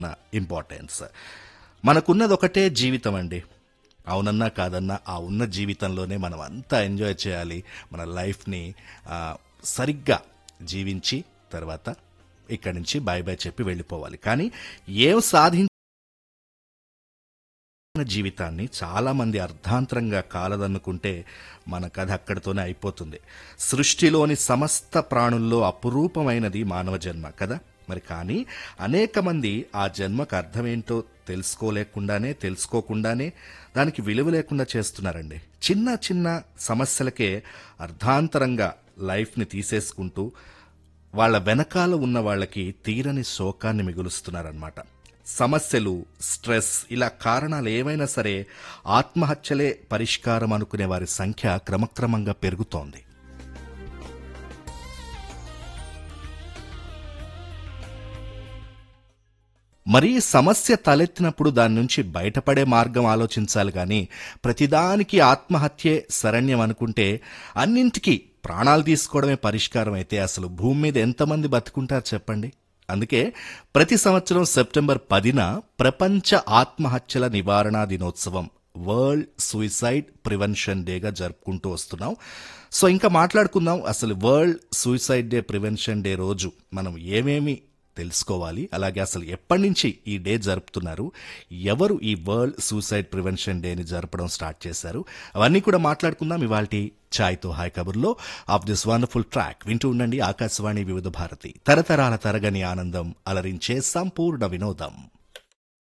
importance మనకున్నది ఒకటే జీవితం అండి అవునన్నా కాదన్నా ఆ ఉన్న జీవితంలోనే మనం అంతా ఎంజాయ్ చేయాలి మన లైఫ్ని ఆ, సరిగ్గా జీవించి తర్వాత ఇక్కడి నుంచి బాయ్ బాయ్ చెప్పి వెళ్ళిపోవాలి కానీ ఏం సాధించిన జీవితాన్ని చాలా మంది అర్ధాంతరంగా కాలదన్నుకుంటే మన కథ అక్కడితోనే అయిపోతుంది సృష్టిలోని సమస్త ప్రాణుల్లో అపురూపమైనది మానవ జన్మ కదా మరి కానీ అనేక మంది ఆ జన్మకు అర్థమేంటో తెలుసుకోలేకుండానే తెలుసుకోకుండానే దానికి విలువ లేకుండా చేస్తున్నారండి చిన్న చిన్న సమస్యలకే అర్ధాంతరంగా లైఫ్ని తీసేసుకుంటూ వాళ్ళ వెనకాల ఉన్న వాళ్ళకి తీరని శోకాన్ని మిగులుస్తున్నారన్నమాట సమస్యలు స్ట్రెస్ ఇలా కారణాలు ఏవైనా సరే ఆత్మహత్యలే పరిష్కారం అనుకునే వారి సంఖ్య క్రమక్రమంగా పెరుగుతోంది మరి సమస్య తలెత్తినప్పుడు దాని నుంచి బయటపడే మార్గం ఆలోచించాలి కానీ ప్రతిదానికి ఆత్మహత్యే శరణ్యం అనుకుంటే అన్నింటికీ ప్రాణాలు తీసుకోవడమే పరిష్కారం అయితే అసలు భూమి మీద ఎంతమంది బతుకుంటారు చెప్పండి అందుకే ప్రతి సంవత్సరం సెప్టెంబర్ పదిన ప్రపంచ ఆత్మహత్యల నివారణ దినోత్సవం వరల్డ్ సూయిసైడ్ ప్రివెన్షన్ డేగా జరుపుకుంటూ వస్తున్నాం సో ఇంకా మాట్లాడుకుందాం అసలు world suicide day prevention day రోజు మనం ఏమేమి తెలుసుకోవాలి అలాగే అసలు ఎప్పటి నుంచి ఈ డే జరుపుతున్నారు ఎవరు ఈ వరల్డ్ సూసైడ్ ప్రివెన్షన్ డేని జరపడం స్టార్ట్ చేశారు అవన్నీ కూడా మాట్లాడుకుందాం ఇవాళ ఛాయ్తో హాయ్ కబుర్లో ఆఫ్ దిస్ వండర్ఫుల్ ట్రాక్ వింటూ ఉండండి ఆకాశవాణి వివిధ భారతి తరతరాల తరగని ఆనందం అలరించే సంపూర్ణ వినోదం